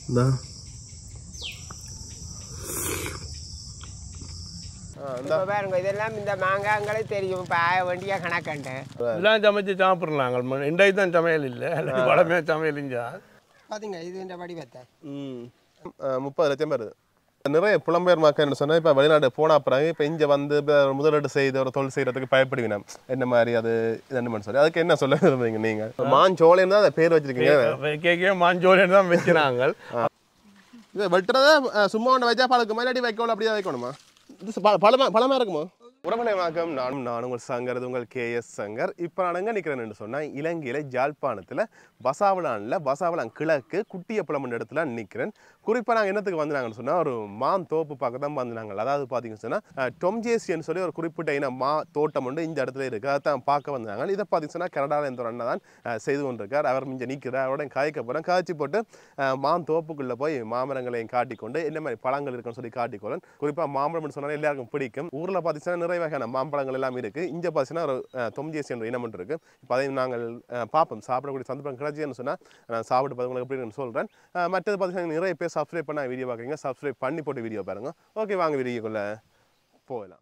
இந்தா இப்போ பாருங்க இதெல்லாம் இந்த மாங்காங்களே தெரியும் இப்போ ஆய வேண்டிய கணக்கண்டு இதெல்லாம் சமைச்சு சாப்பிட்றாங்க இன்றைக்கு தான் சமையல் இல்லை வளமே சமையல் இஞ்சா பார்த்தீங்க இது இந்த வடிவத்தை ம் அஹ் முப்பது லட்சம் பேர் நிறைய புலம்பெயர் மக்கள் சொன்னால் இப்போ வெளிநாடு போன பிறகு இப்போ இங்கே வந்து இப்ப முதலீடு செய்து ஒரு தொழில் செய்கிறதுக்கு பயப்படுவீங்க என்ன மாதிரி அது இது என்ன சொல்லி அதுக்கு என்ன சொல்ல விரும்புறீங்க நீங்கள் மாஞ்சோலைன்னு தான் அதை பேர் வச்சிருக்கீங்க கேட்கவே மாஞ்சோலின்னு தான் வச்சுனாங்க இது வெட்டுறத அஹ், சும்மா ஒன்று வச்சா பழக்கு முன்னாடி வைக்கணும் அப்படியே வைக்கணுமா இது ச- ப- பழமா பழமா இருக்குமோ உறவனை வணக்கம் நான் நான் உங்கள் சங்கர் இது உங்கள் கே எஸ் சங்கர் இப்போ நான் எங்கே நிற்கிறேன்னு சொன்னால் இலங்கையில் ஜாழ்ப்பாணத்தில் பசாவளானில் பசாவளான் கிழக்கு குட்டியப்பழம் என்ற இடத்துல நிற்கிறேன் குறிப்பாக நாங்கள் என்னத்துக்கு வந்தாங்கன்னு சொன்னால் ஒரு மான் தோப்பு பார்க்க தான் வந்தாங்க அதாவது பார்த்தீங்கன்னு சொன்னால் டொம்ஜேசியன்னு சொல்லி ஒரு குறிப்பிட்ட இன மா தோட்டம் வந்து இந்த இடத்துல இருக்குது அதை தான் பார்க்க வந்தாங்க இதை பார்த்தீங்கன்னு சொன்னால் கனடாவில் இந்த ஒரு அண்ணா தான் அஹ், செய்து கொண்டிருக்கார் அவர் இங்கே நிற்கிறார் அவரோட காய்க்க போகிறேன் காய்ச்சி போட்டு அஹ், மான் தோப்புக்குள்ளே போய் மாமரங்களையும் காட்டிக்கொண்டு என்ன மாதிரி பழங்கள் இருக்குன்னு சொல்லி காட்டிக்கொள்ளன் குறிப்பாக மாம்பழம்னு சொன்னால் எல்லாருக்கும் பிடிக்கும் ஊரில் பார்த்தீங்கன்னா நிறைய வகையான மாம்பழங்கள் எல்லாம் இருக்குது இங்கே பார்த்தீங்கன்னா ஒரு அஹ், தொம்ஜேசி என்ற இனம் ஒன்று இருக்குது இப்போ அதையும் நாங்கள் அஹ், பார்ப்போம் சாப்பிடக்கூடிய சந்தர்ப்பம் கிடைச்சின்னு சொன்னால் நான் சாப்பிட்டு பார்த்து உங்களுக்கு எப்படி சொல்கிறேன் மற்றது பார்த்தீங்கன்னா நிறைய பேர் சப்ஸ்கிரைப் பண்ண வீடியோ பார்க்குறீங்க சப்ஸ்கிரைப் பண்ணி போட்டு வீடியோ பாருங்க ஓகே வாங்க வீடியோக்குள்ளே போகலாம்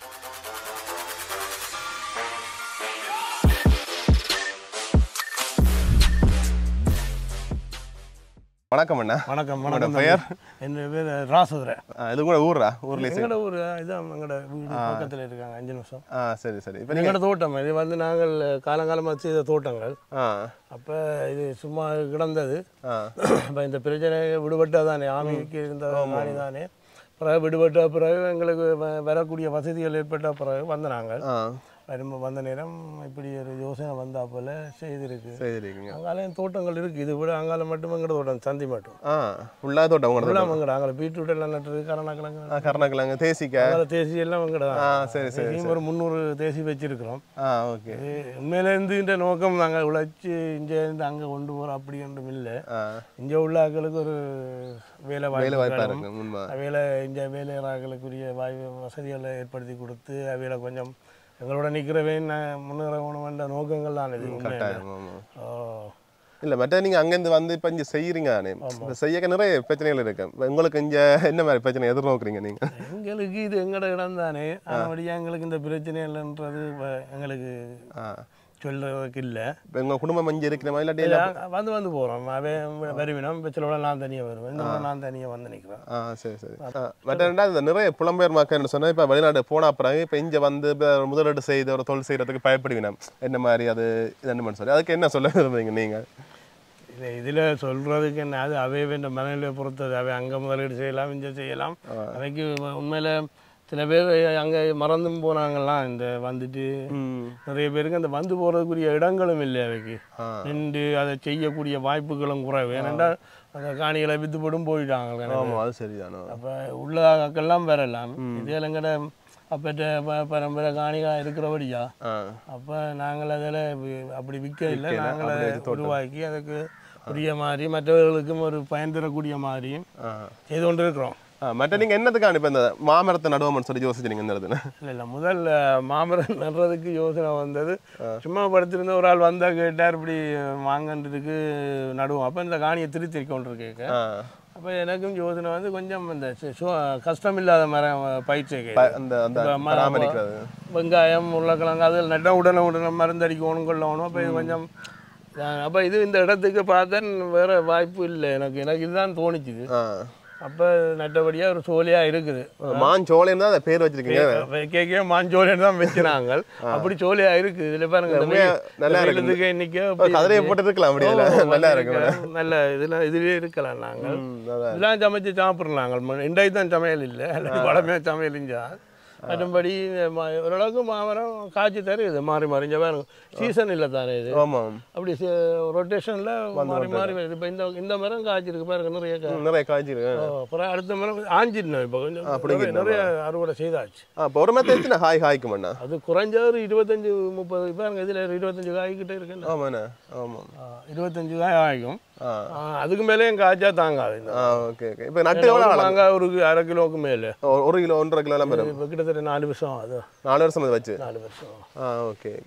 வணக்கம் அண்ணா வணக்கம் உங்களோட வணக்கம் பெயர் என் பேர் ராசதுரை அஹ், இது கூட ஊரா ஊர்லேயே எங்களோட ஊர் இதான் எங்களோட வீடு பக்கத்தில் இருக்காங்க அஞ்சு நிமிஷம் ஆ சரி சரி இப்போ நீங்கள் எங்களோட தோட்டம் இது வந்து நாங்கள் காலங்காலமாக செய்த தோட்டங்கள் ஆ அப்போ இது சும்மா கிடந்தது ஆ அப்போ இந்த பிரச்சனை விடுபட்டா தானே ஆமிக்கு இருந்த மாறி தானே பிறகு விடுபட்ட பிறகு எங்களுக்கு வ- வரக்கூடிய வசதிகள் ஏற்பட்ட பிறகு வந்த நாங்கள் ஆ வரும்ப வந்த நேரம் இப்படி ஒரு யோசனை வந்தா போல செய்திருக்கு செய்திருக்கீங்க அங்காலையும் தோட்டங்கள் இருக்குது இது விட அங்கால மட்டும் எங்கட தோட்டம் சந்தி மட்டும் ஆ ஃபுல்லாக தோட்டம் உங்களோட எல்லாம் எங்கட அங்கே பீட்ரூட் எல்லாம் நட்டுருக்கு கரணக்கிழங்கு ஆ கருணக்கிழங்கு தேசிக்காய் அங்கால தேசி எல்லாம் எங்கட ஆ சரி சரி தேசியும் ஒரு முந்நூறு தேசி வச்சிருக்கிறோம் ஆ ஓகே இது உண்மையில இருந்து இந்த நோக்கம் நாங்கள் உழைச்சி இங்கே இருந்து அங்கே கொண்டு போகிறோம் அப்படி ஒன்றும் இல்லை ஆ இங்கே உள்ள ஆட்களுக்கு ஒரு வேலை வேலை வாய்ப்பாக வாய்ப்பு இருக்கு உண்மை அவையில் இங்கே வேலையாளர்களுக்குரிய வாய் வசதிகளை ஏற்படுத்தி கொடுத்து அவையில் கொஞ்சம் எங்களோட நிற்கிறவன் முன்னேறணுமென்ற நோக்கங்கள் தான் இது உண்மையில. கட்டாயம் ஆமாம் ஓ இல்லை மற்ற நீங்கள் அங்கேருந்து வந்து இப்போ இங்கே செய்கிறீங்க தானே இப்போ செய்யக்க நிறைய பிரச்சனைகள் இருக்கு இப்ப உங்களுக்கு இங்கே என்ன மாதிரி பிரச்சனை எதிர்நோக்குறீங்க நீங்கள் எங்களுக்கு இது எங்களோட இடம் தானே ஆனபடியாக எங்களுக்கு இந்த பிரச்சனை இல்லைன்றது வ- எங்களுக்கு ஆ சொல்றதுக்கு இல்லை இப்போ உங்கள் குடும்பம் இங்கே இருக்கிற மாதிரி இல்லாட்டி எல்லாம் வந்து வந்து போகிறோம் அவன் வருவினம் பச்சலோட நான் தனியாக வருவேன் இந்த முறை நான் தனியாக வந்து நிற்கிறேன் ஆ சரி சரி ஆ, மற்ற ரெண்டாவது இந்த நிறைய புலம்பெயர் மக்கள் சொன்னால் இப்போ வெளிநாடு போன பிறகு இப்போ இங்கே வந்து இப்போ முதலீடு செய்து ஒரு தொழில் செய்கிறதுக்கு பயப்படுவீங்க என்ன மாதிரி அது இது என்ன சொல்லி அதுக்கு என்ன சொல்ல விரும்புறீங்க நீங்கள் இது இதில் சொல்கிறதுக்கு என்ன அது அவை இந்த மனநிலையை பொறுத்தது அவை அங்கே முதலீடு செய்யலாம் இங்கே செய்யலாம் அவைக்கு உண்மையில் சில பேர் அங்கே மறந்தும் போனாங்கலாம் இந்த வந்துட்டு ம் நிறைய பேருக்கு அந்த வந்து போகிறதுக்குரிய இடங்களும் இல்லை அவைக்கு ஆ நின்று அதை செய்யக்கூடிய வாய்ப்புகளும் குறைவு ஏனென்றால் அந்த காணிகளை வித்துப்படும் போயிட்டாங்க ஆமாம் அது சரிதானோ அப்போ உள்ள ஆட்கள்லாம் வரலாம் இதே எங்கட அப்பட்ட ப- பரம்பரை காணிகா இருக்கிறபடியா ஆ அப்போ நாங்கள் அதில் அப்படி விற்க இல்லை நாங்கள் அதை உருவாக்கி அதுக்கு உரிய மாதிரி மற்றவர்களுக்கும் ஒரு பயன் தரக்கூடிய மாதிரியும் ஆ செய்து கொண்டு இருக்கிறோம் ஆ, மற்ற நீங்கள் என்னத்துக்கான இப்போ இந்த மாமரத்தை நடுவோம்னு சொல்லி யோசிச்சிருங்க இந்த இடத்துல இல்லை இல்லை முதல்ல மாமரம் நடுறதுக்கு யோசனை வந்தது சும்மா படுத்திருந்த ஒரு ஆள் வந்தால் கேட்டார் இப்படி வாங்கன்றதுக்கு நடுவோம் அப்போ இந்த காணியை திருத்தி கொண்டு கேட்க ஆ அப்போ எனக்கும் யோசனை வந்து கொஞ்சம் இந்த சு- சு- கஷ்டம் இல்லாத மரம் பயிற்சி ப- அந்த அந்த இப்ப ம- பராமரிக்கிறது வெங்காயம் உருளைக்கிழங்கு அதில் நட்டால் உடனே உடனே மருந்தடிக்கணும் கொள்ளணும் அப்போ இது கொஞ்சம் அப்போ இது இந்த இடத்துக்கு பார்த்தேன் வேற வாய்ப்பு இல்லை எனக்கு எனக்கு இதுதான் தோணிச்சுது ஆ அப்போ நட்டபடியாக ஒரு சோழியாக இருக்குது மாஞ்சோலைன்னு தான் அதை பேர் வச்சிருக்கீங்க கேட்க மாஞ்சோலின்னு தான் வச்சுனாங்க அப்படி சோழியா இருக்குது இதுல பாருங்க இந்த உண்மையா வெயில் நல்லா இந்த இருக்கு. வெயிலுக்கு இன்னைக்கு ஒரு அப்படி கதிரையை இருக்கு. போட்டு இருக்கலாம் அப்படியே ஓ, நல்லா வந்து இருக்கும் இருக்கலாம். நல்ல இதுல இதுலயே இருக்கலாம் நாங்கள் ம், அதான். இதெல்லாம் சமைச்சு சாப்பிடலாம் இன்றைக்கு தான் சமையல் இல்லை வளமே சமையல் இஞ்சா மற்றபடி ம- ஓரளவுக்கு மாமரம் காய்ச்சி தருது மாறி மாறி இங்க பாருங்க சீசன் இல்லை தானே இது ஆமாம் அப்படி ரொட்டேஷனில் மாறி மாறி வருது இப்போ இந்த இந்த மரம் காய்ச்சிருக்கு பாருங்க நிறைய கா- ம், நிறைய காய்ச்சிருக்கு ஓ, அப்புறம் அடுத்த மரம் ஆஞ்சிடணும் இப்போ கொஞ்சம் பிடிங்கிடணும். நிறைய அறுவடை செய்தாச்சு ஆ இப்போ ஒரு மரத்தை எத்தனை ஹாய் ஹாய்க்குமண்ணா அது குறைஞ்ச ஒரு இருபத்தஞ்சு முப்பது பாருங்க இதில் இருபத்தஞ்சு காய்கிட்ட இருக்குன்னு ஆமாண்ணா ஆமாம் ஆ, இருபத்தஞ்சு காய் ஆகும் ஆ ஆ, அதுக்கு மேலேயும் காய்ச்சா தாங்காது இந்த ஆ ஓகே ஓகே இப்போ நட்டு எவ்வளோ ஒரு மாங்காய் ஒரு அரை கிலோவுக்கு மேலே ஒரு- ஒரு கிலோ ஒன்றரை கிலோ எல்லாம் வரும் இப்போ கிட்டத்தட்ட நாலு வருஷம் அது நாலு வருஷம் அது வச்சு நாலு வருஷம் ஆ ஓகே ஓகே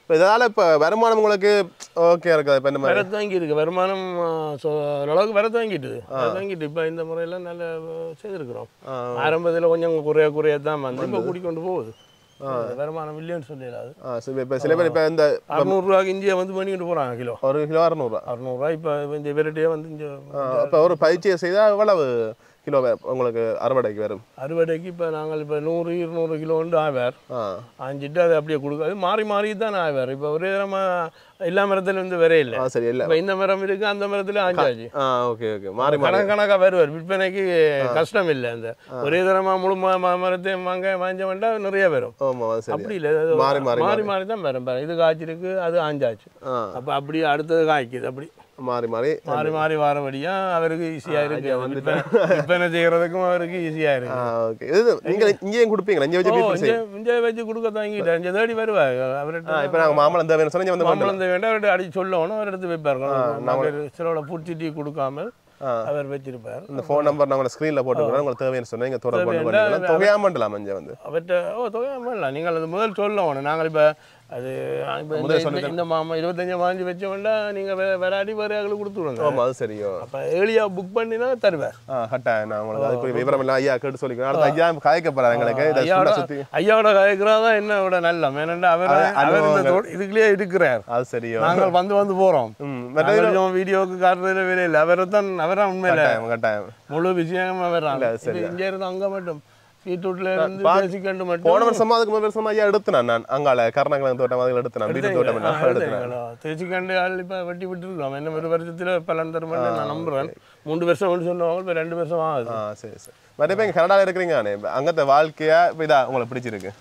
இப்போ இதால இப்போ வருமானம் உங்களுக்கு ஓகே இருக்குது இப்போ இந்த மாதிரி வர தாங்கி இருக்கு வருமானம் ஆ, சொ- ஓரளவுக்கு வர தாங்கிட்டுது வர தாங்கிட்டு இப்போ இந்த முறையெல்லாம் நல்ல ஆ, செய்திருக்கிறோம் ஆரம்பத்தில் கொஞ்சம் குறைய குறைய தான் வந்து இப்போ கூட்டிக்கொண்டு போகுது வருமானம் இல்லைன்னு சொல்லிடாது ஆ சரி இப்போ சில பேர் இப்போ இந்த அறுநூறுவாக்கு இஞ்சியை வந்து பண்ணிக்கிட்டு போகிறாங்க கிலோ ஒரு கிலோ அறநூறுவா அறுநூறுவா இப்போ இந்த வெரைட்டியே வந்து இங்கே இப்போ ஒரு பயிற்சியை செய்தால் எவ்வளவு கிலோ வே- உங்களுக்கு அறுவடைக்கு வரும் அறுவடைக்கு இப்போ நாங்கள் இப்போ நூறு இருநூறு கிலோ உண்டு ஆவார் ஆ ஆஞ்சிட்டு அதை அப்படியே கொடுக்காது மாறி மாறி தான் ஆவார் இப்போ ஒரே நம்ம எல்லா மரத்துல இருந்து வரே இல்லை ஆ சரி இல்லை இப்போ இந்த மரம் இருக்கு அந்த மரத்துல ஆஞ்சாச்சு ஆ ஓகே ஓகே மாறி மாறி கணக்கு கணக்கா வருவார் விற்பனைக்கு கஷ்டம் இல்லை அந்த ஒரே தரமா முழு ம- ம- மரத்தையும் வாங்க வாங்க வேண்டாம் நிறைய வரும் ஆமாம் அது சரி அப்படி இல்லை அது மாறி மாறி மாறி மாறி தான் வரும் பாரு இது காய்ச்சிருக்கு அது ஆஞ்சாச்சு ஆ அப்போ அப்படி அடுத்தது காய்க்குது அப்படி மாறி மாறி மாறி மாறி வாரபடியா அவருக்கு ஈஸியா இருக்கு விற்பனை விற்பனை செய்யறதுக்கும் அவருக்கு ஈஸியா ஆ இருக்கு ஓகே இது நீங்கள் இங்கேயும் கொடுப்பீங்களா இங்கே வச்சு ஓ, வீட்டில் இங்க இங்க வச்சு கொடுக்க தாங்கிட்டேன் இங்க தேடி வருவாங்க அவர்கிட்ட இப்போ நாங்கள் மாம்பழம் தேவையான சொன்னால் இங்க வந்து கொண்டு மாம்பழம் வேண்டாம் அவர்கிட்ட அடி சொல்லணும் அவர் எடுத்து வைப்பாரு சிலோட பூச்சிட்டி கொடுக்காமல் ஆ. அவர் வச்சிருப்பார் இந்த ஃபோன் நம்பர் நான் உங்களை ஸ்க்ரீனில் போட்டுக்கிறேன் உங்களுக்கு தேவையான சொன்னால் இங்கே தொடர்பு கொண்டு பண்ணிக்கலாம் தொகையாக பண்ணலாம் இங்கே வந்து அவர்கிட்ட ஓ தொகை பண்ணலாம் நீங்கள் அது முதல் சொல்லணும் நாங்கள் இப்போ அது இப்ப இந்த- இந்த- இந்த மாமா இருபத்தஞ்சு மாஞ்சி வச்சோம்னா நீங்கள் வெராடி வேறு ஆளுக்கு கொடுத்துருங்க ஆமாம் அது சரியோ அப்போ ஏர்லியா புக் பண்ணினா தருவார் ஆ கட்டாயம் நான் உங்களுக்கு அதுக்கு விவரம் எல்லாம் ஐயா கேட்டு சொல்லிக்கிறேன் அடுத்து ஐயா காய்க்க போகிறாங்க எங்களுக்கு இதை ஐயாவோட சுற்றி ஐயாவோட கயக்கிறதா என்ன விட நல்ல ஏனென்றா அவர் அவர் இந்த தோட்ட- இதுக்குள்ளேயே இருக்கிறார் அது சரியோ நாங்கள் வந்து வந்து போறோம் ம் நாங்கள் வீடியோக்கு காட்டுறதுல வேலை இல்லை அவரை தான் அவரா உண்மையில கட்டாயம் கட்டாயம் முழு விஷயம் அவர் இல்ல, சரி. இங்க இருந்து அங்க மட்டும் வீட்டுல இருந்து பேசிக்கண்டு மட்டும் போன வருஷமா அதுக்கு முதல் வருஷமா ஐயா எடுத்துனேன் நான் அங்கால கருணாக்கிழங்கு தோட்டம் அதில் எடுத்துனேன் வீட்டு தோட்டம் எல்லாம் எடுத்துனேன் தேசிக்கண்டு ஆள் இப்ப வெட்டி விட்டுருக்கோம் என்ன ஒரு வருஷத்துல பலன் தரும் நான் நம்புறேன் மூன்று வருஷம் ஒன்று சொன்னவங்க இப்ப ரெண்டு வருஷம் ஆகுது ஆ சரி சரி மற்ற இப்போ இங்கே கனடாவில் இருக்கிறீங்க நானே அங்கத்த வாழ்க்கையா இப்போ இதா உங்களுக்கு பிடிச்சிருக்கு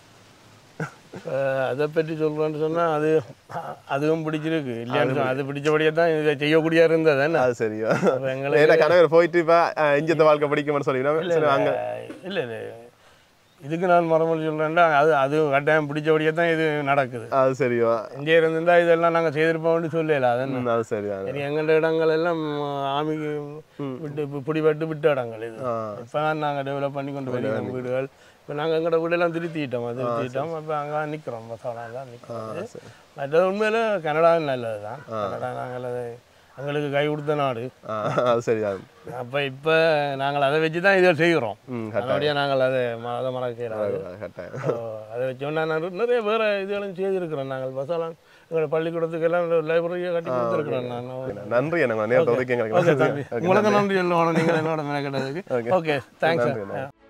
இப்ப அதை பற்றி சொல்றேன்னு சொன்னா அது அதுவும் பிடிச்சிருக்கு இல்லையான்னு சொன்னா, அது பிடிச்சபடியே தான் இதை செய்யக்கூடிய இருந்தது என்ன அது சரியோ அப்ப எங்களுக்கு ஏன்னா கணவர் போயிட்டு இப்போ இஞ்சத்த வாழ்க்கை பிடிக்கும்னு சொல்லி சரி அங்கே இல்ல இல்ல இதுக்கு நான் மறுமொழி சொல்றேன்டா அது அது கட்டாயம் பிடிச்சபடியே தான் இது நடக்குது அது சரியோ இங்கே இருந்திருந்தா இதெல்லாம் நாங்கள் செய்திருப்போம்னு சொல்லல அது என்ன ம், அது சரிதான் சரி எங்கள்ட இடங்கள் எல்லாம் ஆமிக்கு விட்டு இப்ப பிடிபட்டு விட்ட இடங்கள் இது இப்போ தான் நாங்கள் டெவலப் பண்ணி கொண்டு வருகிறோம் வீடுகள் இப்போ நாங்கள் எங்களோட வீடெல்லாம் திருத்திட்டோம் அது திருத்திட்டோம் இப்போ அங்கே நிற்கிறோம் மசாலாம் தான் நிற்கிறோம் மற்றது உண்மையில் கனடா நல்லது தான் கனடா நாங்கள் அதை எங்களுக்கு கை கொடுத்த நாடு ஆ அது சரிதான் அப்போ இப்போ நாங்கள் அதை வச்சு தான் இதை செய்கிறோம் ம் அதனுடைய நாங்கள் அதை ம- அதை மறக்கிறாரு கட்டாயம் அதை வச்சோன்னா நான் நிறைய வேறு இதுகளும் செய்திருக்கிறேன் நாங்கள் மசாலா எங்களோட பள்ளிக்கூடத்துக்கு எல்லாம் லைப்ரரியை கட்டி கொடுத்துருக்குறேன் நான் நன்றி எனக்கு நேரத்தை ஒதுக்கி ஓகே எங்களுக்கு தம்பி உங்களுக்கு நன்றி சொல்லணும் நீங்கள் என்னோட மெனக்கெட்டதுக்கு ஓகே தேங்க்ஸ்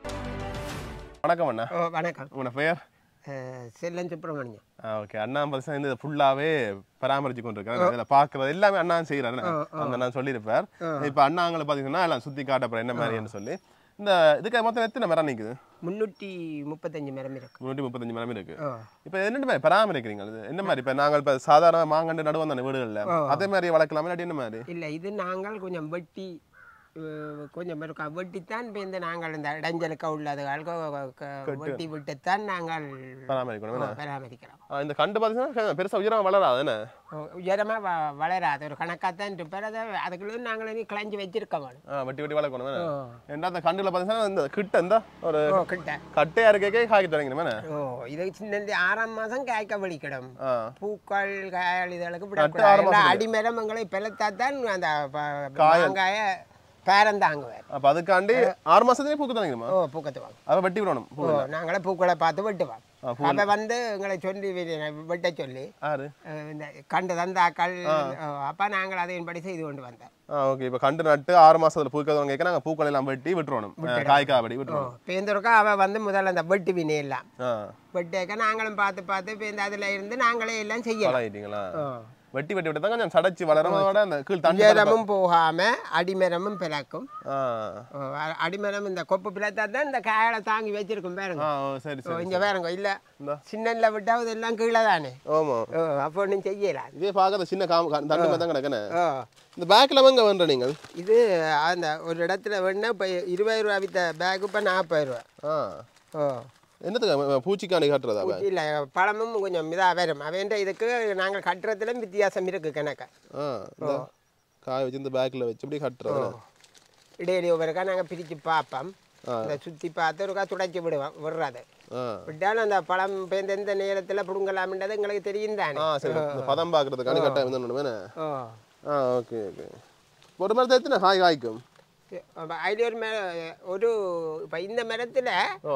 வணக்கம் அண்ணா ஓ வணக்கம் உங்களோட பெயர் அஹ், செல்லன் சுப்பிரமணியம் ஓகே அண்ணா பரிசா இந்த ஃபுல்லாவே பராமரிச்சு கொண்டிருக்காரு இதில் பார்க்கறது எல்லாமே அண்ணா செய்கிறாரு அந்த நான் சொல்லியிருப்பார் இப்போ அண்ணாங்களை பார்த்தீங்கன்னா எல்லாம் சுற்றி காட்டப்படுற என்ன மாதிரின்னு சொல்லி இந்த இதுக்கு மொத்தம் எத்தனை மரம் நிற்குது முந்நூற்றி முப்பத்தஞ்சு மரம் இருக்கு முந்நூற்றி முப்பத்தஞ்சு மரம் இருக்கு ஓ இப்போ என்ன மாதிரி பராமரிக்கிறீங்க இது என்ன மாதிரி இப்போ நாங்கள் இப்போ சாதாரண மாங்கண்டு நடுவோம் தானே வீடுகளில் அதே மாதிரி வளர்க்கலாமா இல்லாட்டி என்ன மாதிரி இல்லை இது நாங்கள் கொஞ்சம் வெட்டி அஹ், கொஞ்சம் இருக்கா வெட்டித்தான் இப்போ இந்த நாங்கள் இந்த இடைஞ்சலுக்கு உள்ளதுகள் கொ- கொ- வெட்டி விட்டுத்தான் நாங்கள் பராமரிக்கணும் என்ன? பராமரிக்கிறோம் ஆ, இந்த கண்டு பார்த்தீங்கன்னா பெருசாக உயரம் வளராது என்ன உயரமாக வ வளராது ஒரு கணக்காக தான் இருப்பார் அதை அதுக்குள்ள நாங்கள் இனி கிளஞ்சி வச்சிருக்க வேணும் ஆ வெட்டி வெட்டி வளர்க்கணும் என்ன? ஏன்டா அந்த கண்டுல பார்த்தீங்கன்னா இந்த கிட்ட இந்த ஒரு ஓ கிட்ட கட்டையா இருக்கே காய்க்க தொடங்கிடும் என்ன ஓ இது சின்ன ஆறாம் மாதம் காய்க்க வலிக்கிடும் ஆ பூக்கள் காயல் இதழுக்கு ஆறு விடக்கூடாது ஏன்னா அடிமரம் எங்களை பிளத்தா தான் அந்த ப- மாங்காய பேரம் தாங்குவார் அப்போ அதுக்காண்டி ஆறு மாசத்துலயே பூக்கு தொடங்கிடுமா ஓ பூக்கத்து வாங்க அதை வெட்டி விடணும் பூ ஓ நாங்களே பூக்களை பார்த்து வெட்டுவோம் ஆ, அப்போ வந்து எங்களை சொல்லி வி- வெட்ட சொல்லி ஆறு அஹ், இந்த கண்டு தந்தாக்கள் அப்போ நாங்கள் அதையின்படி செய்து கொண்டு வந்தோம் ஆ ஓகே இப்போ கண்டு நட்டு ஆறு மாசத்துல பூக்க தொடங்க நாங்கள் பூக்களை எல்லாம் வெட்டி விட்டுறணும் காய்க்காபடி விட்டுறணும் பேந்தருக்கா அவள் வந்து முதல்ல அந்த வெட்டு வினை எல்லாம் ஆ வெட்டேக்க நாங்களும் பார்த்து பார்த்து இப்போ இந்த அதில் இருந்து நாங்களே எல்லாம் செய்யலாம் பழகிட்டீங்களா ஓ. வெட்டி வெட்டி விட்டு தான் கொஞ்சம் சடைச்சு வளரமோட அந்த கீழ் தண்டு உயரமும் போகாம அடிமரமும் பிளக்கும் ஆ ஓ, அ- அடிமரம் இந்த கொப்பு பிளத்தா தான் இந்த காயலை தாங்கி வச்சிருக்கும் பாருங்க ஆ ஓ, சரி ஓ, சரி இங்க பாருங்க இல்ல இந்தா. சின்னல்ல விட்டா இதெல்லாம் கீழே தானே ஆமா ஓ அப்போ ஒன்றும் செய்யலாம் இதே பார்க்கறது சின்ன காம் கா- தண்டு மாதிரி தான் கிடக்குனே ஓ இந்த பேக்கில் வாங்க வேண்ட நீங்கள் இது அந்த ஒரு இடத்துல வேணா இப்போ இருபது ரூபா வித்த பேக் இப்போ நாற்பது ரூபா ஆ ஓ என்னத்துக்கு பூச்சிக்காண்டி காட்டுறதா பேக் இல்லை பழமும் கொஞ்சம் இதாக வரும் அவன்ட இதுக்கு நாங்கள் கட்டுறதுல வித்தியாசம் இருக்கு கணக்க ஆ இந்த காய வச்சு இந்த பேக்கில் வச்சு இப்படி கட்டுறது இடையில ஒவ்வொருக்கா நாங்கள் பிரித்து பார்ப்போம் இந்த சுற்றி பார்த்து ஒருக்கா துடைச்சி விடுவோம் விடுறது ஆ விட்டாலும் அந்த பழம் பேருந்து எந்த நேரத்தில் பிடுங்கலாம்ன்றது எங்களுக்கு தெரியும் தானே ஆ சரி இந்த பதம் பார்க்கறதுக்கான கட்டாயம் வந்து ஒன்று ஓ ஆ ஓகே ஓகே ஒரு மரத்தை எத்தனை காய் காய்க்கும் அப்ப அதில் ஒரு மர ஒரு இப்போ இந்த மரத்தில் ஓ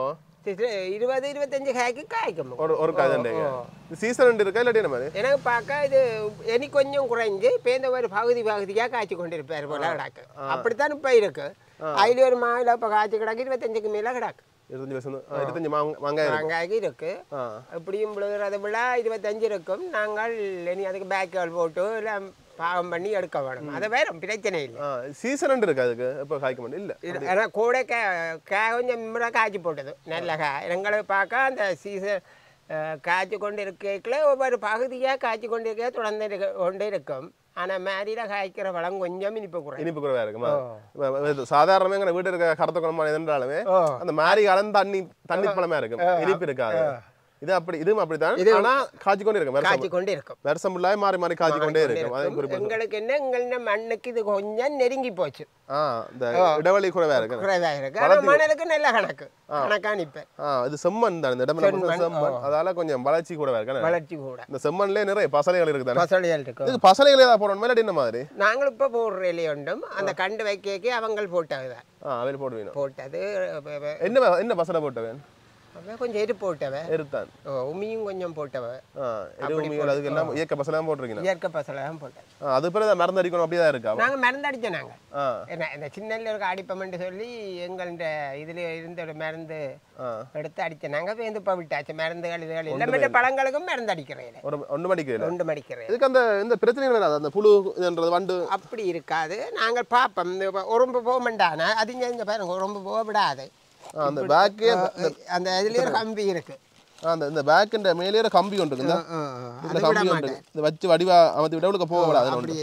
இருபது இருபத்தஞ்சு காய்க்கு காய்க்கும் ஒரு ஒரு காய் தான் சீசன் இருக்கா இல்லாட்டி என்ன மாதிரி எனக்கு பார்க்க இது இனி கொஞ்சம் குறைஞ்சு பேந்த ஒரு பகுதி பகுதியாக காய்ச்சி கொண்டிருப்பார் போல கிடக்கு அப்படித்தான் இப்போ இருக்கு அதில் ஒரு மாவில் இப்போ காய்ச்சி கிடக்கு இருபத்தஞ்சுக்கு மேலே கிடக்கு இருபத்தஞ்சு வருஷம் ஆ, இருபத்தஞ்சு மாங்க மாங்காய் இருக்கு வெங்காயம் இருக்கு ஆ எப்படியும் விழுகிறத விட இருபத்தஞ்சு இருக்கும் நாங்கள் இனி அதுக்கு பேக்குகள் போட்டு எல்லாம் பாகம் பண்ணி எடுக்க வேணும் அது வேற பிரச்சனை இல்லை ஆ சீசன் இருக்கு அதுக்கு எப்போ காய்க்க மாட்டேன் இல்லை இது ஆனால் கூட கா கா கொஞ்சம் முறை காய்ச்சி போட்டது நல்ல கா எங்களை பார்க்க அந்த சீசன் காய்ச்சி கொண்டு இருக்கல ஒவ்வொரு பகுதியாக காய்ச்சி கொண்டு இருக்க தொடர்ந்து இருக்க கொண்டே இருக்கும் ஆனால் மேரியில் காய்க்கிற பழம் கொஞ்சம் இனிப்பு குறை இனிப்பு குறைவா இருக்குமா இப்ப இது சாதாரணமே எங்க வீட்டு இருக்க கடத்த குழம்பு எதுன்றாலுமே ஓ. அந்த மாதிரி கலந்து தண்ணி தண்ணி பழமா இருக்கும் இனிப்பு இருக்காது இது அப்படி இதுவும் அப்படித்தான் ஆனா காய்ச்சி கொண்டே இருக்கும் வருஷம் காய்ச்சி கொண்டு இருக்கும் வருஷம் ஃபுல்லாக மாறி மாறி காய்ச்சி கொண்டே இருக்கும் அது குறிப்பிட்ட எங்களுக்கு என்ன எங்கள மண்ணுக்கு இது கொஞ்சம் நெருங்கி போச்சு ஆ இந்த இடைவெளி குறைவா இருக்கு குறைவாக இருக்கு ஆனால் மணலுக்கு நல்ல கணக்கு கணக்கா நிற்பேன் ஆ இது செம்மண் தான் இந்த இடமெல்லாம் பார்த்தா செம்மண் அதால கொஞ்சம் வளர்ச்சி கூடவா இருக்கு வளர்ச்சி கூட இந்த செம்மண்லயே நிறைய பசலைகள் இருக்குதானே பசலியல் இருக்கும் இதுக்கு பசலைகள் ஏதாவது போடணும் மேலே என்ன மாதிரி நாங்கள் இப்போ போடுற உண்டும் அந்த கண்டு வைக்க அவங்க போட்டதுதான் ஆ அவையில் போடுவீங்க போட்டது அப்ப- அப்ப- என்ன வ- என்ன பசலை போட்டவன் அப்ப கொஞ்சம் எரு போட்டவ எருத்தான் ஓ, உமியும் கொஞ்சம் போட்டவ ஆ எருவுமிகள் அதுக்கு எல்லாம் இயக்க பசலாம் போட்டிருக்கீங்க இயற்கை பசலை தான் போட்டேன் ஆ, அது பிறகு தான் மருந்து அடிக்கணும் அப்படியே தான் இருக்கா நாங்கள் மருந்து அடித்தோம் நாங்கள் ஆ என்ன இந்த சின்னல்ல இருக்க அடிப்பமென்று சொல்லி எங்கள்ட இதில் இருந்த ஒரு மருந்து ஆ எடுத்து அடித்தோம் நாங்கள் பேருந்து இப்போ விட்டாச்சு மருந்துகள் இதுகள் எல்லாமே பழங்களுக்கும் மருந்து அடிக்கிறேன் ஒரு ஒன்று மணிக்கு ஒன்று மடிக்கிறேன் இதுக்கு அந்த இந்த பிரச்சனை வராது அந்த புழு இதுன்றது வண்டு அப்படி இருக்காது நாங்கள் பார்ப்போம் இந்த இப்ப உடம்பு போக மாட்டானா அது இங்க இங்க பாருங்க உடம்பு போக விடாது ஆ, அந்த பேக்கே அந்த இதுலேயே ஒரு கம்பி இருக்கு அந்த இந்த பேக்குன்ற மேலேயே கம்பி கொண்டு இருக்கு இந்த ஆ, ஆ, இந்த அது விட கம்பி கொண்டு மாட்டேன் இதை வச்சு வடிவா அமர்த்தி விட உள்ள போக விடாது அப்படி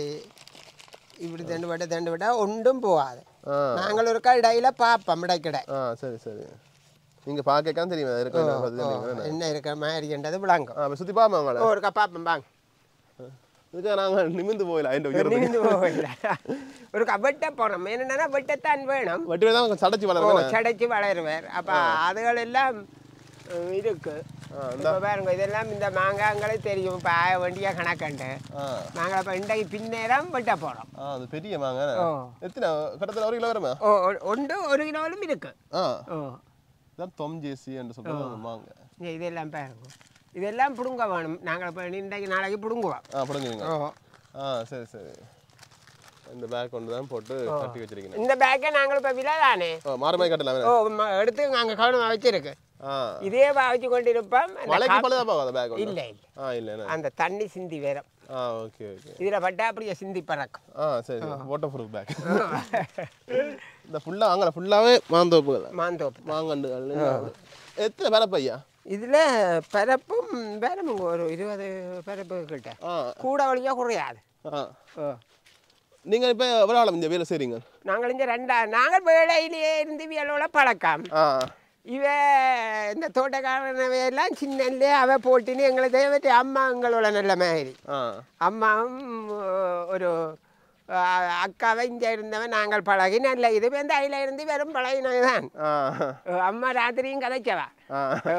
இப்படி தண்டு விட தண்டு விட ஒன்றும் போகாது ஆ நாங்கள் ஒரு இடையில பார்ப்போம் இடைக்கிட ஆ சரி சரி நீங்க பார்க்கலாம் தெரியும் அது இருக்கு என்ன பதில் இல்லைங்க. என்ன இருக்கிற மாதிரின்றது விளங்கும் ஆ அப்ப சுத்தி பாப்போம் அவங்கள ஒரு பார்ப்போம் வாங்க இதுக்கு நாங்க நிமிந்து போயில இந்த உயரத்துக்கு நிமிந்து போகல ஒரு வெட்ட போகிறோம் என்னன்னா வெட்டத்தான் வேணும் வட்டி தான் சடைச்சு ஓ வளர்றேன் சடைச்சு வளருவார் அப்போ அதுகள் எல்லாம் அஹ், இருக்கு இப்போ பாருங்க இதெல்லாம் இந்த மாங்காங்களே தெரியும் இப்போ ஆய வேண்டிய கணக்கண்டு ஆ நாங்கள் இப்போ இன்றைக்கு பின்னேரம் வெட்ட போகிறோம் ஆ அது பெரிய மாங்க ஓ எத்தனை கிட்டத்தட்ட ஒரு கிலோ வருமா ஓ ஒ- ஒன்று ஒரு கிலோவிலும் இருக்கு ஆ ஓ இதான் தொம் ஜேசி என்று சொல்றது அந்த மாங்க இங்க இதெல்லாம் பாருங்க இதெல்லாம் பிடுங்க வேணும் நாங்கள் இப்போ இன்றைக்கு நாளைக்கு பிடுங்குவோம் ஆ பிடுங்குவீங்க ஓ ஆ சரி சரி இந்த பேக் கொண்டு தான் போட்டு கட்டி வச்சிருக்கீங்க இந்த பேக்கை நாங்கள் இப்போ விலை தானே ஓ மாரமாய் கட்டலாம் ஓ ம- எடுத்து நாங்கள் கவனமாக வச்சிருக்கு ஆ இதே பாவிச்சு கொண்டு இருப்போம் அந்த மழைக்கு கா- பழுதா போகாத பேக் ஒன்று இல்லை இல்லை ஆ இல்லை என்ன அந்த தண்ணி சிந்தி வேறும் ஆ ஓகே ஓகே இதில் பட்டா அப்படியே சிந்தி பறக்கும் ஆ சரி வாட்டர் ப்ரூஃப் பேக் இந்த ஃபுல்லாக வாங்கல ஃபுல்லாகவே மாந்தோப்புகள் மாந்தோப்பு மாங்கண்டுகள் எத்தனை பரப்பு ஐயா இதில் பரப்பும் வேறமுங்க ஒரு இருபது பரப்பு கிட்ட ஆ கூட வழியாக குறையாது ஆ ஓ நீங்கள் இப்போ எவ்வளோ ஆளும் இந்த வேலை செய்கிறீங்க நாங்கள் இங்கே ரெண்டா நாங்கள் வேலையிலேயே இருந்து வியலோட பழக்கம் ஆ இவ இந்த தோட்டக்காரனவை எல்லாம் சின்னல்லே அவ போட்டுன்னு எங்களை தேவத்தை அம்மா எங்களோட நல்ல மாதிரி ஆ அம்மாவும் அஹ், ஒரு அஹ், அக்காவை இங்கே இருந்தவன் நாங்கள் பழகி நல்ல இது வந்து அதில் இருந்து வெறும் பழகினதுதான் ஆ அம்மா ராத்திரியும் கதைச்சவா ஆ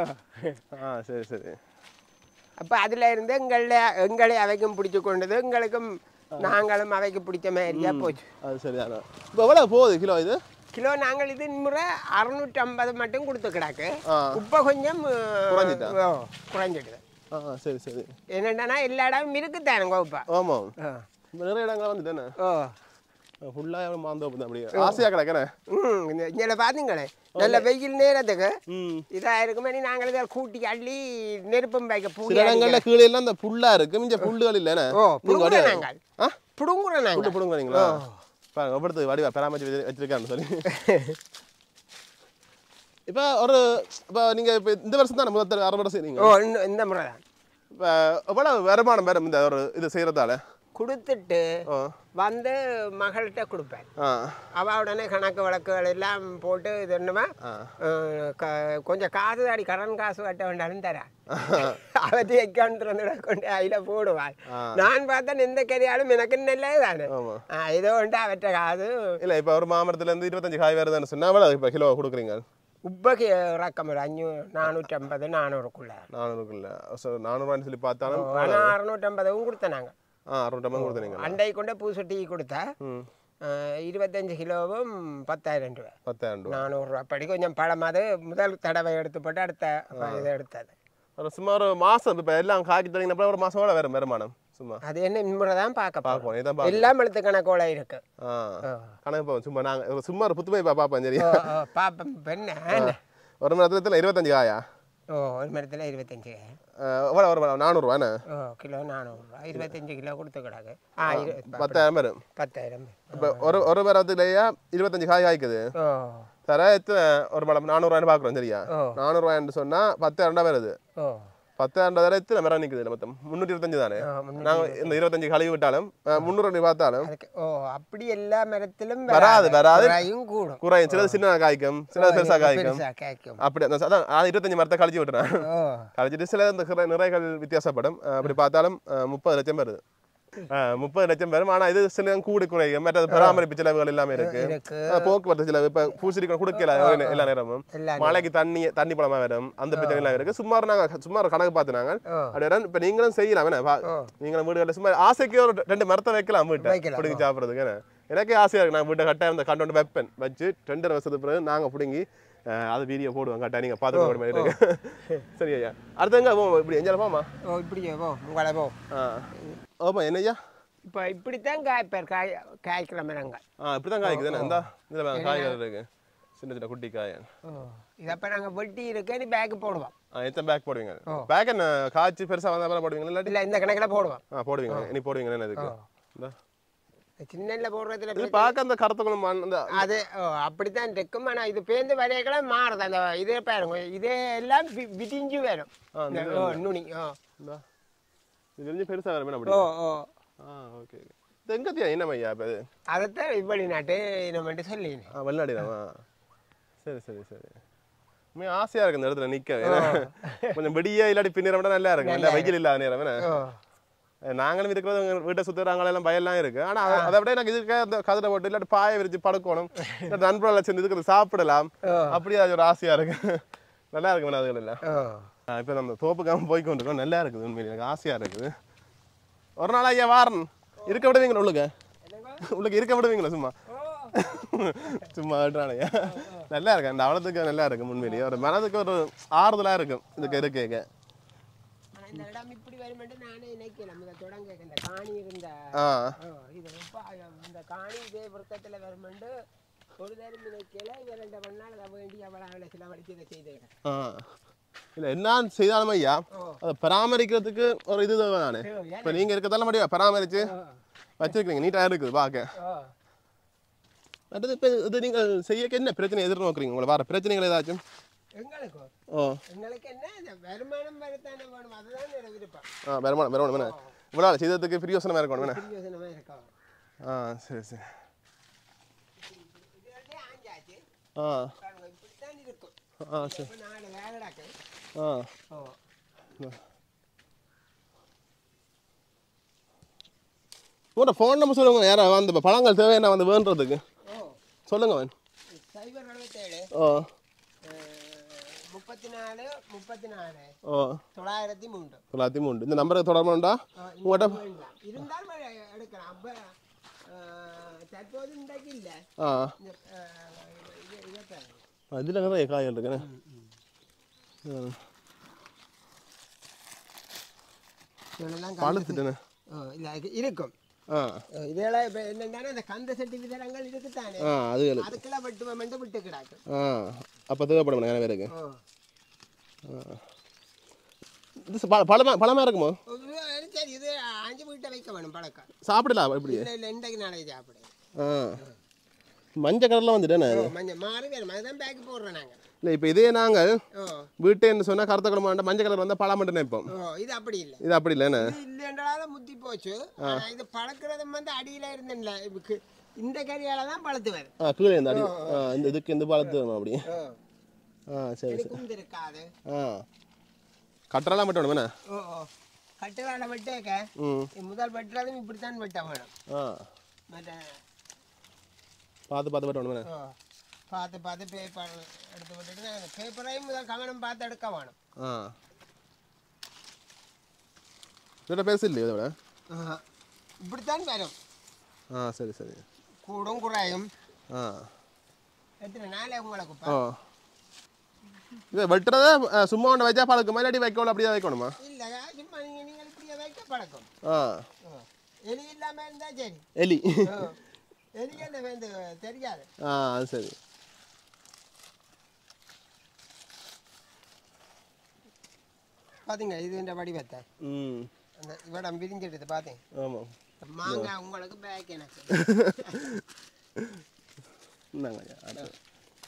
ஆ சரி சரி அப்போ அதில் இருந்து எங்களை எங்களை அவைக்கும் பிடிச்சி கொண்டது எங்களுக்கும் நாங்களும் அவைக்கு பிடிச்ச மாதிரியா போச்சு அது சரியான இப்போ எவ்வளோ போகுது கிலோ இது கிலோ நாங்கள் இது முறை அறுநூற்றி ஐம்பது மட்டும் கொடுத்து கிடாக்கு ஆ. இப்போ கொஞ்சம் அஹ், குறைஞ்சிட்டா? ஓ, குறைஞ்சிடுது ஆ சரி சரி என்னென்னா எல்லா இடமும் இருக்குதானே கோப்பா ஆமாம் ஆ. இப்போ நிறைய இடங்கள் வந்துட்டேனே ஓ ஃபுல்லாக மாந்தோப்பு தான் அப்படியே ஆசையாக கிடக்கிறேன் ம் இங்கே பார்த்தீங்களே நல்ல வெயில் நேரத்துக்கு ம் இதாக இருக்குமே நாங்கள் இதை கூட்டி அள்ளி நெருப்பம் வைக்க பூ சில இடங்கள்ல கீழே எல்லாம் இந்த புல்லா இருக்கு மிஞ்ச புல்லுகள் இல்லைண்ணே ஓ நீங்க புடுங்குறோம் வடிவா- நாங்கள் ஆ புடுங்குறோம் புல்லு நாங்கள் புடுங்குறீங்களா பாருங்க ஒப்படுத்து வடிவா பராமரிச்சு வச்சு- வச்சிருக்காருன்னு சொல்லி இப்போ ஒரு இப்போ நீங்க இப்போ இந்த வருஷம் தான் முதல் அரை வருஷம் செய்றீங்க ஓ இன்னும் இந்த முறை தான் இப்போ எவ்வளவு வருமானம் வரும் இந்த ஒரு இது செய்யறதால கொடுத்துட்டு ஓ வந்து மகள்கிட்ட கொடுப்பேன் ஆ அவ உடனே கணக்கு வழக்குகள் எல்லாம் போட்டு இது என்னமா ஆ. அஹ், க- கொஞ்சம் காசு தாடி கடன் காசு கட்ட வேண்டாலும் தரேன் அவற்றை வைக்காண்டு கொண்டு அதில் போடுவாள் நான் பார்த்தேன் எந்த கறியாலும் எனக்கு நல்லது தானே ஆமா ஏதோ உண்டு அவற்றை காது இல்ல இப்ப ஒரு மாமரத்துல இருந்து இருபத்தஞ்சு காய் வருதுன்னு சொன்னா எவ்வளவு இப்ப கிலோ கொடுக்குறீங்க உப்பக்கு ரக்கம் ஒரு அஞ்சூ நானூற்றி ஐம்பது நானூறுக்குள்ள நானூறுக்குள்ள நானூறுவான்னு சொல்லி பார்த்தாலும் ஆனால் அறுநூற்றம்பதும் கொடுத்தேன் நாங்கள் ஆ அறுநூற்றம்பது கொடுத்துறீங்க அண்டை கொண்ட பூசட்டி கொடுத்தா ம் அஹ், இருபத்தஞ்சு கிலோவும் பத்தாயிரம் ரூபாய் பத்தாயிரம் ரூபா நானூறுரூவா படி கொஞ்சம் பழமாது முதல் தடவை எடுத்து போட்டு அடுத்த இதை எடுத்தது ஒரு சும்மா ஒரு மாசம் இப்ப எல்லாம் காய்ச்சி தரீங்கன்னா ஒரு மாசம் கூட வரும் வருமானம் சும்மா அது என்ன இம்முறை தான் பார்க்க போறோம். பார்ப்போம் இதான் பார்ப்போம் எல்லாம் எழுத்து கணக்கோட இருக்கு ஆ கணக்கு பார்ப்போம் சும்மா நாங்க ஒரு சும்மா ஒரு புத்துமை பா பார்ப்போம் சரியா ஓ, ஓ, பாப்போம் பெண்ண ஒரு மணி நேரத்துல இருபத்தஞ்சு காயா ஓ ஒரு மரத்தில் இருபத்தஞ்சு ஆ, எவ்வளோ ஒரு நானூறுவாண்ணே ஓ கிலோ நானூறுரூவா இருபத்தஞ்சு கிலோ கொடுத்து கிடக்கு ஆ இரு பத்தாயிரம் வரும் பத்தாயிரம் இப்போ ஒரு ஒரு மரத்துலயா இருபத்தஞ்சு காய் காய்க்குது ஓ தர எத்தனை ஒரு மரம் நானூறுவான்னு பார்க்குறோம் சரியா ஓ. நானூறுவான்னு சொன்னா பத்தாயிரம் ரூபா வருது ஓ பத்தாயிரம் தர எத்தனை மரம் நிற்குது மொத்தம் முந்நூற்றி இருபத்தஞ்சு தானே ஓ, முந்நூற்றி நாங்கள் இந்த இருபத்தஞ்சு கழுவி விட்டாலும் ஆ, முந்நூறு ரூபாய் பார்த்தாலும் அதுக்கு ஓ அப்படி எல்லா மரத்திலும் வராது, வராது. குறையும் கூடும் குறையும் சிலது சின்ன காய்க்கும் சிலது பெருசா காய்க்கும் பெருசா காய்க்கும் அப்படி அந்த அதான் அது இருபத்தஞ்சு மரத்தை கழிச்சு விட்டுறேன் ஓ கழிச்சிட்டு சில இந்த கிற- நிறைகள் வித்தியாசப்படும் அஹ் அப்படி பார்த்தாலும் அஹ் முப்பது லட்சம் வருது அஹ் முப்பது லட்சம் வரும் ஆனா இது சில கூடி குறையும் மற்றது பராமரிப்பு செலவுகள் எல்லாமே இருக்கு இருக்கு அஹ் போக்குவரத்து செலவு இப்ப பூசணிக்காய் கொடுக்கல எல்லா நேரமும் எல்லா மழைக்கு தண்ணி தண்ணி பழமா வரும் அந்த பிரச்சனை எல்லாம் இருக்கு சும்மா ஒரு நாங்க சும்மா ஒரு கணக்கு பார்த்து நாங்க ஓ. அப்படி வரும். இப்ப நீங்களும் செய்யலாம் என்ன பா- ஓ. நீங்களும் வீடுகளில் சும்மா ஆசைக்கு ஒரு ரெண்டு மரத்தை வைக்கலாம் வீட்டை வைக்கலாம், பிடிங்கி சாப்பிட்றதுக்கு என்ன எனக்கே ஆசையா இருக்கு நான் வீட்டை கட்டாயம் இந்த கண்டோண்டு வைப்பேன் வச்சு ரெண்டரை வருஷத்துக்கு பிறகு நாங்க பிடுங்கி அஹ் அது வீடியோ போடுவோம் கட்டா நீங்க பார்த்துக்க மாதிரி இருக்கு சரி ஐயா அடுத்து எங்க போவோம் இப்படி எஞ்சால போமா ஓ இப்படி போ உங்களை போ ஆ ஓமா என்னய்யா இப்போ இப்படித்தான் காய்ப்பார் காய் காய்க்கிற மரங்கள் ஆ இப்படி தான் காய்க்குது இந்த இதில் காய்கறி இருக்கு சின்ன சின்ன குட்டி காய் ஓ இதப்போ நாங்கள் வெட்டி இருக்க நீ பேக்கு போடுவோம் ஆ எத்தனை பேக் போடுவீங்க பேக் என்ன காய்ச்சி பெருசா வந்தா அப்புறம் போடுவீங்களா இல்லாட்டி இல்லை இந்த கணக்கில் போடுவோம் ஆ போடுவீங்க இனி போடுவீங்க என்ன இதுக்கு இந்த சின்னல போடுறதுல இது பார்க்க அந்த கருத்த குழம்பு அந்த அது ஓ அப்படித்தான் இருக்கும் ஆனால் இது பேருந்து வரையக்கெல்லாம் மாறுது அந்த இதே பாருங்க இதே எல்லாம் வி- விடிஞ்சு வரும் இந்த, ஓ நுனி ஓ இந்த இது தெரிஞ்சு பெருசா வரும் அப்படி ஓ ஓ ஆ ஓகே இது எங்க தியா என்ன ஐயா இப்போ இது அதைத்தான் வெளிநாட்டு நம்ம சொல்லினேன் ஆ வெளிநாடுதாமா சரி சரி சரி உண்மையா ஆசையா இருக்கு இந்த இடத்துல நிக்க ஏன்னா, கொஞ்சம் வெடியா இல்லாட்டி பின்னிற விட நல்லா இருக்கு நல்லா வெயில் இல்லாத நேரம் என்ன ஓ நாங்களும் இருக்கிறது எங்க வீட்டை சுத்துறாங்க எல்லாம் பயம்லாம் இருக்கு ஆனா அத- அதை விட எனக்கு இதுக்கு அந்த கதிரை போட்டு இல்லாட்டி பாய விரிச்சு படுக்கணும் இல்லாட்டி நண்பர்கள் சேர்ந்து இதுக்கு சாப்பிடலாம் அப்படியே அது ஒரு ஆசையா இருக்கு நல்லா இருக்கு அதுகள் எல்லாம் ஓ ஆ, இப்ப நம்ம தோப்புக்காம போய் கொண்டிருக்கோம் நல்லா இருக்குது உண்மையில எனக்கு ஆசையா இருக்குது ஒரு நாள் ஐயா வாரன் இருக்க விடுவீங்களா உள்ளுக்க உள்ளுக்கு இருக்க விடுவீங்களா சும்மா சும்மா விட்டுறானையா நல்லா இருக்கு அந்த அவலத்துக்கு நல்லா இருக்கு உண்மையிலேயே ஒரு மனதுக்கு ஒரு ஆறுதலா இருக்கும் இதுக்கு இருக்கேக்க ஆனா இந்த இடம் இப்படி வருமென்று நானே நினைக்கல முதல் தொடங்க இந்த காணி இருந்த ஆ ஓ, இது ரொம்ப அ- இந்த காணி இதே விருத்தத்தில் வருமெண்டு ஒரு தரம் நினைக்கல இவ ரெண்டு மண்ணால் அதை வேண்டி அவ்வளோ சில வலிச்சு இதை செய்தேன் ஆ இல்ல என்ன செய்தாலும் ஐயா அதை பராமரிக்கிறதுக்கு ஒரு இது தானே ஓ, ஏன்? இப்போ நீங்க இருக்கதால முடியும் பராமரிச்சு வச்சிருக்கீங்க நீட்டா இருக்குது பார்க்க ஓ அடுத்தது இப்போ இது நீங்கள் செய்யக்க என்ன பிரச்சனை எதிர்நோக்குறீங்க உங்களை வர பிரச்சனைகள் ஏதாச்சும் எங்களுக்கு ஓ எங்களுக்கு என்ன இந்த வருமானம் வரத்தானே வேணும் அதுதான் என்னோட விருப்பம் ஆ வருமானம் வருமானம் என்ன இவ்வளோ செய்ததுக்கு பிரியோசனமாக இருக்கணும் என்ன பிரியோசனமாக இருக்கும் ஆ சரி சரி இது வந்து ஆஞ்சாச்சு ஆ பாருங்க இப்படித்தான் இருக்கும் ஆ சரி இப்போ நாலு வேலைடாக்கு ஆ ஓ உங்களோட ஃபோன் நம்பர் சொல்லுங்க யாரா வந்து இப்போ பழங்கள் தேவையான வந்து வேண்டுறதுக்கு ஓ சொல்லுங்க வேன் சைபர் எழுபத்தேழு ஓ முப்பத்தி நாலு முப்பத்தி நாலு ஓ தொள்ளாயிரத்தி மூன்று தொள்ளாயிரத்தி மூணு இந்த நம்பருக்கு தொடர்புண்டா ஆ, இந்த உங்கள்கிட்ட வேண்டாம். இருந்தாலும் வ- எடுக்கலாம் அப்போ தற்போது இன்றைக்கு இல்லை ஆ இந்த ஆ, இது இதை பாருங்க இதில் நிறைய காய்கள் இருக்குண்ணே இதெல்லாம் பழுத்துட்டேண்ணே ஓ, இல்ல, இது இருக்கும் ஆ ஓ, இதெல்லாம் இப்போ என்னென்னா அந்த கந்த சட்டி விதரங்கள் இருக்குத்தானே ஆ அது அதுக்கெல்லாம் வெட்டுவோம் விட்டு கிடாக்கு ஆ அப்போ தேவைப்படும் நிறைய பேருக்கு ஓ இது ச- ப- பழமா பழமா இருக்குமோ ஓ, இது சரி இது அஞ்சு வீட்டை வைக்க வேணும் பழக்கம் சாப்பிடலாம் எப்படி இல்லை இல்லை இன்றைக்கு நாளைக்கு சாப்பிடு ஆ மஞ்சள் கலரில் வந்துட்டேண்ணே ஓ மஞ்சள் மாறி வேணும் அதுதான் பேக் போடுறோம் நாங்கள் இல்லை இப்போ இதே நாங்கள் ஓ வீட்டேன்னு சொன்னால் கருத்த குழம்பு மஞ்சள் கலர் வந்தால் பழம் மட்டும் நினைப்போம் ஓ இது அப்படி இல்லை இது அப்படி இல்லைண்ணே இது இல்லைன்றாலும் முத்தி போச்சு ஆனா இது பழக்கிறதும் வந்து அடியில இருந்தேன்ல இதுக்கு இந்த கறியால தான் பழுத்து வரும் ஆ கீழே இந்த அடி ஆ இந்த இதுக்கு இந்த பழத்து வேணும் அப்படி ஓ ஆ சரி சரி எனக்கும் இது இருக்காது ஆ கட்டரெல்லாம் மட்டும் வேணும் என்ன ஓ ஓ கட்டுறான வெட்டேக்க ம் முதல் வெட்டுறதும் இப்படித்தான் வெட்ட வேணும் ஆ மற்ற பார்த்து பார்த்து மட்டும் வேணும் ஓ பார்த்து பார்த்து பேப்பர் எடுத்து விட்டுட்டு அந்த பேப்பரையும் முதல் கவனம் பார்த்து எடுக்க வேணும் ஆ இதோட பேச இல்லையோ இதோட ஆஹா. இப்படித்தான் வரும் ஆ சரி சரி கூடும் குறையும் ஆ எத்தனை நாளே உங்களுக்கு ஓ இது வெட்டுறத அஹ், சும்மா ஒன்று வச்சா பழக்குமா இல்லாட்டி வைக்கோல் அப்படியே வைக்கணுமா இல்லை சும்மா நீங்கள் நீங்கள் இப்படியே வைக்க பழக்கம் ஆ ஓ. எலி இல்லாமல் இருந்தால் சரி எலி ஓ. எலிக்கு என்ன வந்து தெரியாது ஆ அது சரி பார்த்தீங்க இது இந்த வடிவத்தை ம் அந்த இவடம் விரிஞ்சிடுது பார்த்தேன் ஆமாம் மாங்காய் உங்களுக்கு பேக் எனக்கு இந்தாங்க ஐயா அடுத்து.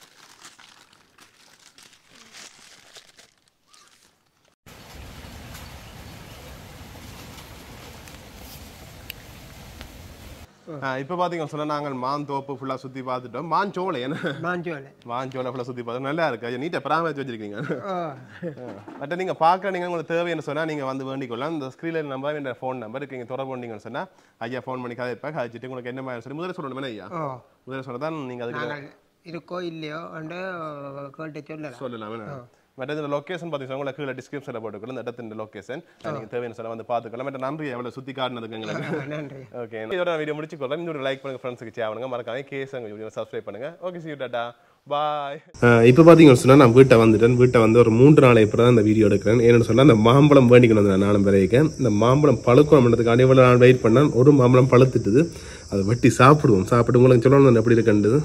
ஆ இப்போ பார்த்தீங்கன்னு சொன்னால் நாங்கள் மான் தோப்பு ஃபுல்லாக சுற்றி பார்த்துட்டோம் மான் சோலை என்ன மாஞ்சோலை மான் சோலை ஃபுல்லாக சுற்றி பார்த்தோம் நல்லா இருக்கு ஐயா நீட்டாக பராமரித்து வச்சிருக்கீங்க ஓ மற்ற நீங்கள் பார்க்க நீங்கள் உங்களுக்கு தேவைன்னு சொன்னால் நீங்கள் வந்து வேண்டிக் கொள்ளலாம் இந்த ஸ்க்ரீனில் நம்பர் என்ற ஃபோன் நம்பர் இருக்கு நீங்கள் தொடர்பு கொண்டீங்கன்னு சொன்னால் ஐயா ஃபோன் பண்ணி கதைப்பா கதைச்சிட்டு உங்களுக்கு என்ன மாதிரி சொல்லி முதல்ல சொல்லணுமே ஐயா ஓ முதல்ல சொன்னால் தான் நீங்கள் அதுக்கு நாங்கள் இருக்கோ இல்லையோ என்று கேட்டு சொல்லலாம் சொல்லலாம் மற்ற இந்த லொக்கேஷன் பார்த்தீங்கன்னா உங்களை கீழே டிஸ்கிரிப்ஷனில் போட்டுக்கலாம் இந்த இடத்தின் லொக்கேஷன் நீங்கள் தேவையான சொல்ல வந்து பார்த்துக்கலாம் மற்ற நன்றி எவ்வளோ சுற்றி காட்டினதுக்கு எங்களுக்கு நன்றி ஓகே இதோட வீடியோ முடிச்சு கொள்ளலாம் இந்த லைக் பண்ணுங்க ஃப்ரெண்ட்ஸுக்கு ஷேர் பண்ணுங்க மறக்காம கேஸ் வீடியோ சப்ஸ்கிரைப் பண்ணுங்க ஓகே சி டாடா பாய் இப்போ பார்த்தீங்கன்னு சொன்னால் நான் வீட்டை வந்துட்டேன் வீட்டை வந்து ஒரு மூன்று நாளை இப்போ தான் இந்த வீடியோ எடுக்கிறேன் ஏன்னு சொன்னால் அந்த மாம்பழம் வேண்டிக்கணும் வந்து நானும் பிறகு இந்த மாம்பழம் பழுக்கணும் பண்ணுறதுக்காண்டி இவ்வளோ நான் வெயிட் பண்ணேன் ஒரு மாம்பழம் பழுத்துட்டுது அதை வெட்டி சாப்பிடுவோம் சாப்பிட்டு உங்களுக்கு சொல்லணும் எப்படி இருக்குன்றது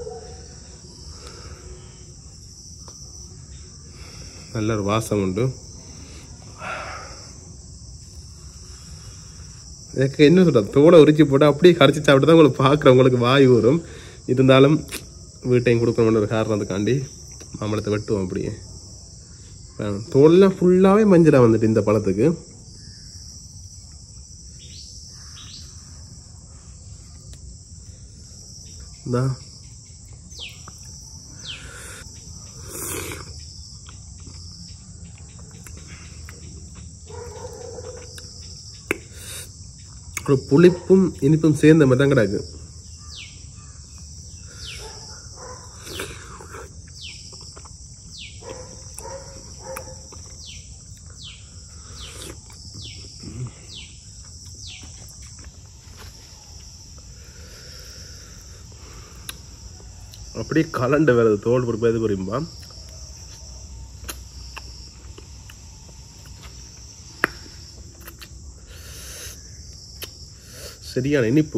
நல்ல ஒரு வாசம் உண்டு எனக்கு என்ன சொல்றது தோலை உரிச்சு போட்டு அப்படியே கரைச்சி சாப்பிட்டு தான் உங்களுக்கு பார்க்குறவங்களுக்கு வாய் வரும் இருந்தாலும் வீட்டையும் கொடுக்கணும்னு ஒரு காரணத்துக்காண்டி மாம்பழத்தை வெட்டுவோம் அப்படியே அஹ் தோல்லாம் ஃபுல்லாகவே மஞ்சளாக வந்துட்டு இந்த பழத்துக்கு இந்தா ஒரு புளிப்பும் இனிப்பும் சேர்ந்த மாதிரி தான் கிடக்கு அப்படியே கலண்டு வருது தோல் பொறுப்பு எது புரியுமா சரியான இனிப்பு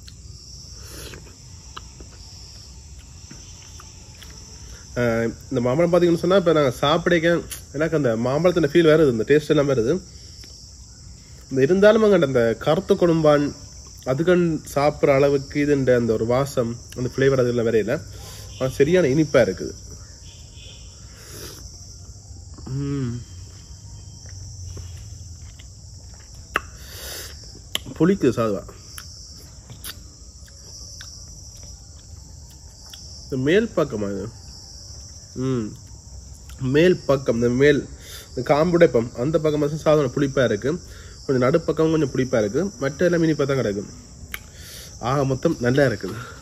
ஆஹ் இந்த மாம்பழம் பார்த்தீங்கன்னு சொன்னால் இப்போ நாங்கள் சாப்பிடைக்க எனக்கு அந்த மாம்பழத்தின் ஃபீல் வருது இந்த டேஸ்ட் எல்லாம் வருது இந்த இருந்தாலும் அங்கே அந்த கருத்து குடும்பான் அதுக்கன் சாப்பிட்ற அளவுக்கு இதுன்ற அந்த ஒரு வாசம் அந்த ஃப்ளேவர் அதில் வரையில ஆனா சரியான இனிப்பாக இருக்குது ம். புளிக்குது சாதுவா இந்த மேல் பக்கமா இது ம் மேல் பக்கம் இந்த மேல் இந்த காம்புடைப்பம் அந்த பக்கம் மட்டும் சாதனம் புளிப்பாக இருக்கு கொஞ்சம் நடுப்பக்கம் கொஞ்சம் புளிப்பாக இருக்கு மற்ற எல்லாம் இனிப்பாக தான் கிடக்கும் ஆக மொத்தம் நல்லா இருக்குது